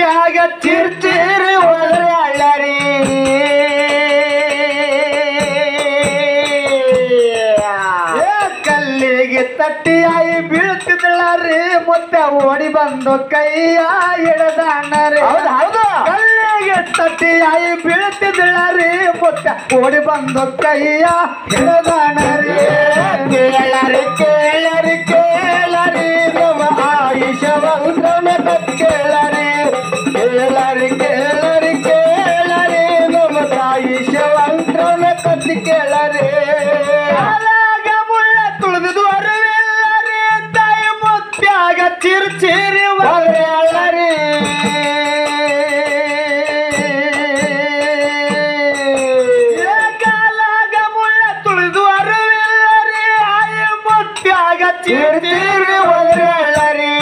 ಮುತ್ಯಾಗ ಚಿರ್ಚಿರಿ ಒಳ್ಳೆ ಏ ಕಲ್ಲಿಗೆ ತಟ್ಟಿ ಆಯಿ ಬೀಳ್ತಿದ್ದಳರಿ ಮುತ್ತೆ ಓಡಿ ಬಂದು ಕೈಯ ಹಿಡದಾಣರಿ ಹೌದು ಹೌದು ಕಲ್ಲಿಗೆ ತಟ್ಟಿ ಆಯಿ ಬೀಳ್ತಿದ್ದಳರಿ ಮುತ್ತೆ ಓಡಿ ಬಂದು ಕೈಯ ಹಿಡದಾಣರಿ ಕೇಳರಿ ಕೇಳರಿ ಕೇಳರಿ ನಮ್ಮ ಆಯುಷವಂತನ ಕೇಳರಿ ಕೇಳರಿ ಕೇಳರಿ ಕೇಳರಿ ನಮ್ಮ ಆಯುಷವಂತನ ಕತ್ತಿ ಕೇಳರಿ ಕಾಲಾಗ ಮುಳ್ಳ ತುಳಿದು ಅರಿವಿಲ್ಲರಿ ತಾಯಿ ಮುತ್ಯಾಗ ಚಿರ್ಚಿರಿ ಒಳ್ಳೆ ಒಳ್ಳೆಯಲ್ಲರಿ ಏ ಕಾಲಾಗ ಮುಳ್ಳ ತುಳಿದು ಅರಿವಿಲ್ಲರಿ ಆಯಿ ಮುತ್ಯಾಗ ಚಿರ್ಚಿರಿ ಒಳ್ಳೆಯಲ್ಲರಿ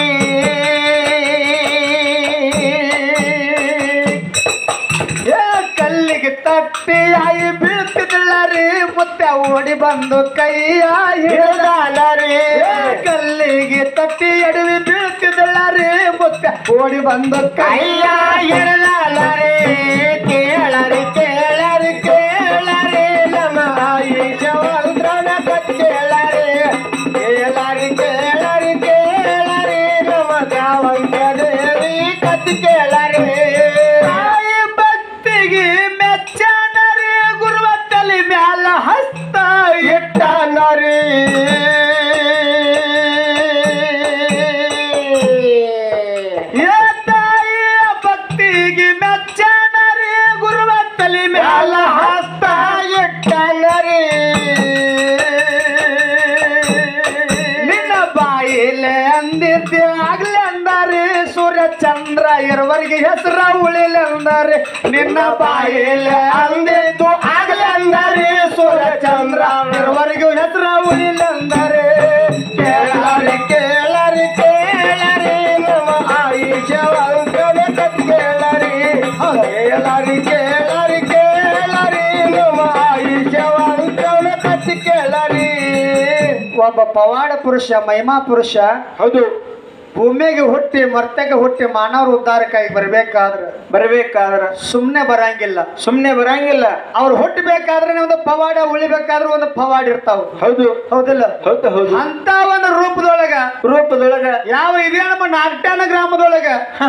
ಏ ಕಲ್ಲಿಗೆ ತಟ್ಟಿ ಆಯಿ ಬೀಳ್ತಿದ್ದಳರಿ ಮುತ್ತೆ ಓಡಿ ಬಂದು ಕೈಯ ಹಿಡಿದಾಳರಿ ಏ ಕಲ್ಲಿಗೆ ತಟ್ಟಿ ಅಡವಿ ಬೀಳ್ತಿದ್ದಳರಿ ಮುತ್ತೆ ಓಡಿ ಬಂದು ಕೈಯ ಕೈಯ ಎಳಲಾಲರೆ ಕೇಳರಿ ಕೇಳರಿ ಕೇಳರಿ ನಮ್ಮ ಆಯುಷವಂತ್ರನ ಕೇಳರಿ ಕೇಳರಿ ಕೇಳರಿ ಕೇಳರಿ ನಮ್ಮ ಗಾವಂತ ದೇವಿ ಕತ್ತಿ ಕೇಳರಿ ತಾಯಿ ಭಕ್ತಿಗೆ ಮೆಚ್ಚನರಿ ಗುರುವ ತಲೆ ಮ್ಯಾಲ ಹಸ್ತ ಇಟ್ಟನರಿ ಏ ತಾಯಿಯ ಭಕ್ತಿಗೆ ಮೆಚ್ಚನರಿ ಗುರುವ ತಲೆ ಮ್ಯಾಲ ಹಸ್ತ ಇಟ್ಟನರಿ ನಿನ್ನ ಬಾಯಿಲೆ ಅಂದಿದ್ದೆ ಆಗ್ಲಿ ಅಂದಾರೆ ಸೂರ್ಯ ಚಂದ್ರ ಇರುವರೆಗೆ ಹೆಸರ ಉಳಿಲೆ ಅಂದಾರೆ ನಿನ್ನ ಬಾಯಿಲೆ ಅಂದಿದ್ದು ಆಗ್ಲಿ ಅಂದಾರೆ ಸೂರ್ಯ ಚಂದ್ರ ಇರುವರೆಗೂ ಹೆಸರ ಉಳಿಲೆ ಅಂದಾರೆ ಕೇಳರಿ ಕೇಳರಿ ಕೇಳರಿ ನಮ್ಮ ಆಯುಷವಂತನ ಕೇಳರಿ ಕೇಳರಿ ಕೇಳರಿ ಕೇಳರಿ ನಮ್ಮ ಆಯುಷವಂತನ ಕತ್ತಿ ಕೇಳರಿ ಒಬ್ಬ ಪವಾಡ ಪುರುಷ ಮಹಿಮಾ ಪುರುಷ ಹೌದು ಭೂಮಿಗೆ ಹುಟ್ಟಿ ಮರ್ತೆಗೆ ಹುಟ್ಟಿ ಮಾನವರ ಉದ್ಧಾರಕ್ಕಾಗಿ ಬರ್ಬೇಕಾದ್ರ ಬರ್ಬೇಕಾದ್ರ ಸುಮ್ನೆ ಬರಂಗಿಲ್ಲ ಸುಮ್ನೆ ಬರಂಗಿಲ್ಲ ಅವ್ರು ಹುಟ್ಟಬೇಕಾದ್ರೆ ಒಂದು ಪವಾಡ ಉಳಿಬೇಕಾದ್ರೆ ಒಂದು ಪವಾಡ ಇರ್ತಾವ ಹೌದು ಹೌದಿಲ್ಲ ಹೌದು ಹೌದು ಅಂತ ಒಂದು ರೂಪದೊಳಗ ರೂಪದೊಳಗ ಯಾವ ಇದೆ ನಮ್ಮ ನಾಗಟಾನ ಗ್ರಾಮದೊಳಗ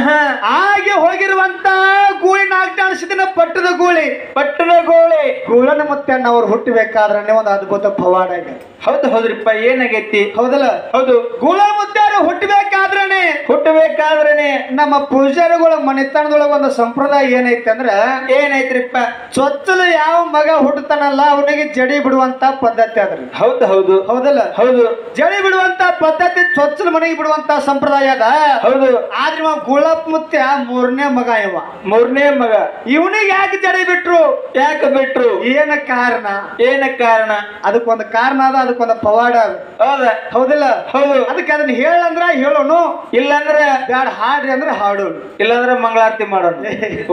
ಹಾಗೆ ಹೋಗಿರುವಂತ ಗೂಳಿ ನಾಗಟಾನ ಸಿದ್ಧನ ಪಟ್ಟದ ಗೂಳಿ ಪಟ್ಟಣ ಗೋಳೆ ಗೂಳನ ಮುತ್ತಣ್ಣ ಅವ್ರು ಹುಟ್ಟಬೇಕಾದ್ರೆ ಒಂದು ಅದ್ಭುತ ಪವಾಡ ಇದೆ ಹೌದು ಹೌದ್ರಿಪ್ಪ ಏನಾಗೈತಿ ಹೌದಲ್ಲ ಹೌದು ಗೂಳ ಮುತ್ತಾರು ಹುಟ್ಟಬೇಕಾದ್ರೇನೆ ಹುಟ್ಟಬೇಕಾದ್ರೇನೆ ನಮ್ಮ ಪೂಜಾರಿಗಳ ಮನೆತನದೊಳಗ ಒಂದು ಸಂಪ್ರದಾಯ ಏನೈತೆ ಅಂದ್ರ ಏನಾಯ್ತ್ರಿಪ್ಪ ಚೊಚ್ಚಲು ಯಾವ ಮಗ ಹುಟ್ಟತಾನಲ್ಲ ಅವನಿಗೆ ಜಡಿ ಬಿಡುವಂತ ಪದ್ಧತಿ ಅದ್ರಿ ಹೌದು ಹೌದು ಹೌದಲ್ಲ ಹೌದು ಜಡಿ ಬಿಡುವಂತ ಪದ್ಧತಿ ಚೊಚ್ಚಲು ಮನೆಗೆ ಬಿಡುವಂತ ಸಂಪ್ರದಾಯ ಅದ ಹೌದು ಆದ್ರೆ ಇವ ಗುಳಪ್ ಮುತ್ಯ ಮೂರನೇ ಮಗ ಇವ ಮೂರನೇ ಮಗ ಇವನಿಗೆ ಯಾಕೆ ಜಡಿ ಬಿಟ್ರು ಯಾಕೆ ಬಿಟ್ರು ಏನ ಕಾರಣ ಏನ ಕಾರಣ ಅದಕ್ಕೊಂದು ಕಾರಣ ಅದ ಅದಕ್ಕೊಂದು ಪವಾಡ ಅದ ಹೌದ ಹೌದಿಲ್ಲ ಹೌದು ಅದಕ್ಕೆ ಅದನ್ನ ಹೇಳಂದ್ರ ಹೇಳೋನು ಇಲ್ಲಂದ್ರ ಬ್ಯಾಡ ಹಾಡ್ರಿ ಅಂದ್ರೆ ಹಾಡೋನು ಇಲ್ಲಂದ್ರ ಮಂಗಳಾರತಿ ಮಾಡೋಣ ಓ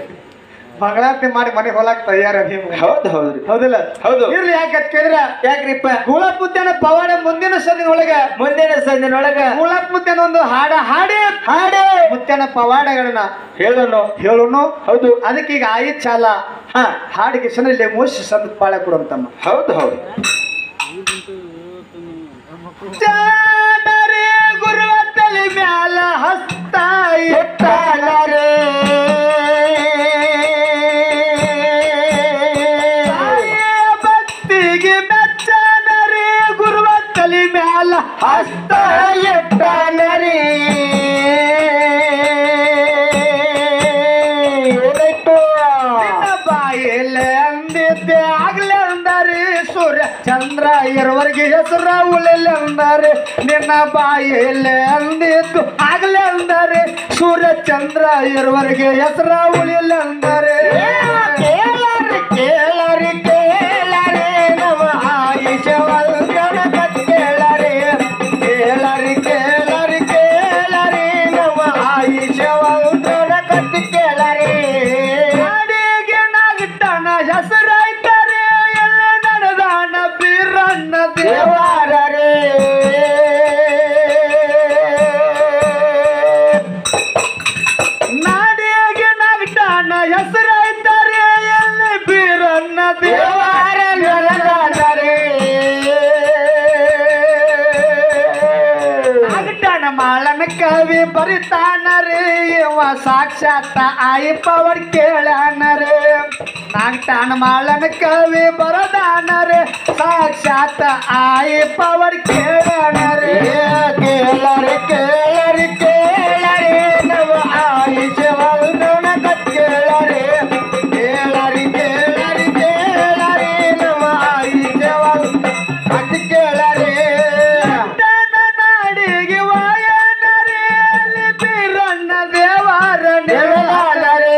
ಮಂಗಳಾರತಿ ಮಾಡಿ ಮನೆಗೆ ಹೊಲಕ್ ತಯಾರ ಭೀಮ ಹೌದು ಹೌದ್ರಿ ಹೌದಿಲ್ಲ ಹೌದು ಇರ್ಲಿ ಯಾಕೆ ಅದ್ ಕೇಳಿದ್ರ ಯಾಕ್ರಿಪ್ಪ ಗುಳಪ್ ಮುತ್ಯನ ಪವಾಡ ಮುಂದಿನ ಸಂದಿನ ಒಳಗ ಮುಂದಿನ ಸಂದಿನೊಳಗ ಗುಳಪ್ ಮುತ್ಯನ ಒಂದು ಹಾಡ ಹಾಡಿ ಹಾಡೆ ಮುತ್ಯನ ಪವಾಡಗಳನ್ನ ಹೇಳೋನು ಹೇಳೋನು ಹೌದು ಅದಕ್ಕೆ ಈಗ ಆಯಿ ಚಾಲ ಹಾ ಹಾಡಿಗೆ ಸನಲ್ಲಿ ಮೋಸಿ ಸಂದ ಪಾಳೆ ಕೊಡುವಂತಮ್ಮ ಹೌದು ಹೌದು ಜಾನರೇ ಗುರುವ ತಲೆ ಮ್ಯಾಲ ಹಸ್ತ ಇಟ್ಟಾನರೇ ತಾಯಿಯ ಭಕ್ತಿಗೆ ಮೆಚ್ಚನರೇ ಗುರುವ ತಲೆ ಮ್ಯಾಲ ಹಸ್ತ ಇಟ್ಟಾನರೇ ನಿನ್ನ ಬಾಯಲ್ಲಿ ಅಂದಿದ್ದೆ ಆಗ್ಲೇ ಅಂದಾರೆ ಸೂರ್ಯ ಚಂದ್ರ ಇರುವರೆಗೆ ಹೆಸರ ಉಳಿಲ್ಲ ಅಂದಾರೆ ನಿನ್ನ ಬಾಯಲ್ಲಿ ಅಂದಿದ್ದು ಆಗ್ಲೇ ಅಂದಾರೆ ಸೂರ್ಯ ಚಂದ್ರ ಇರುವರೆಗೆ ಹೆಸರ ಉಳಿಲ್ಲ ಅಂದಾರೆ ಕೇಳರಿ ಕೇಳರಿ ಕೇಳರಿ ನಮ್ಮ ಆಯುಷವಂತನ ಕೇಳರಿ ಕೇಳರಿ ಕೇಳರಿ ಕೇಳರಿ ನಮ್ಮ ಆಯುಷವಂತನ ಕತ್ತಿ ಕೇಳರಿ ನಾಡಿಗೆ ನಾಗಟ್ಟಣ ಹೆಸರಾಯ್ತಾರೆ ಎಲ್ಲ ನಡೆದಾಣ ಬೀರಣ್ಣ ದೇವ ದೇವಾರರೇ ನಾಡಿ ಮಾಳನ ಕವಿ ಬರಿತಾನ ರೀ ಇವ ಸಾಕ್ಷಾತ್ ಆಯಿ ಪವರ್ ಕೇಳಾನ ರೀ ನಾಗ್ತಾನ ಮಾಳನ ಕವಿ ಬರದಾನ ರೀ ಸಾಕ್ಷಾತ್ ಆಯಿ ಪವರ್ ಕೇಳಾನ ರೀ ಕೇಳರಿ ಕೇಳರಿ ಕೇಳರಿ ನವ ಆಯುಷ ವಲ್ರಣ ಕೇಳರಿ ಕೇಳರಿ ಕೇಳರಿ ಕೇಳರಿ ನವ ಆಯುಷ ವಲ್ ಕೇಳರಿ ನಾಗ್ತಾನ ನಾಡಿಗೆ ವಾಯನ ರೀ ಅಲ್ಲಿ ಬೀರಣ್ಣ ದೇವರ ನೆರಳಾನ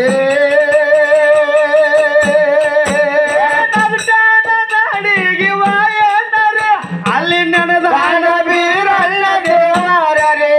ನಾಗ್ತಾನ ನಾಡಿಗೆ ವಾಯನ ರೀ ಅಲ್ಲಿ ನೆನೆದಾನ ಬೀರಣ್ಣ ದೇವರೇ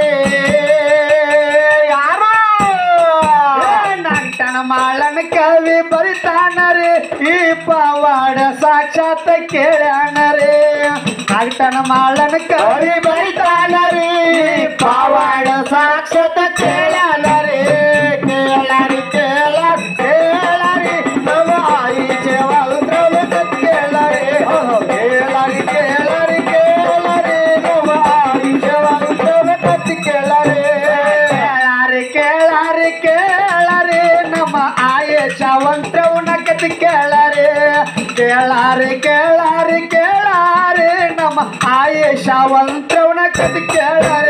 ಯಾರೋ ನಾಗ್ತಾನ ಮಾಳನ ಕವಿ ಬರಿತಾನ ರೀ ಈ ಪವಾಡ ಸಾಕ್ಷಾತ್ ಕೇಳ್ಯಾನ ರೀ ನಾಗ್ತಾನ ಮಾಳನ ಕವಿ ಬರಿತಾನ ರೀ ಪಾವಾಡ ಸಾಕ್ಷತ ಕೇಳಲ ರೇ ಕೇಳರಿ ಕೇಳ ಕೇಳರಿ ನವ ಆಯಿಷೆ ವಲ್ದ್ರವ ಕೇಳರಿ ಕೇಳರಿ ಕೇಳರಿ ಕೇಳರಿ ನವ ಆಯಿಷೆ ವಲ್ದ್ರವ ಕೇಳರಿ ಕೇಳಾರಿ ಕೇಳಾರಿ ಕೇಳಾರಿ ನಮ್ಮ ಆಯೇಶವಂತ್ರವನ ಕತಿ ಕೇಳಾರಿ ಕೇಳಾರಿ ಕೇಳಾರಿ ಕೇಳಾರಿ ನಮ್ಮ ಆಯೇಶವಂತ್ರವನ ಕತಿ ಕೇಳಾರಿ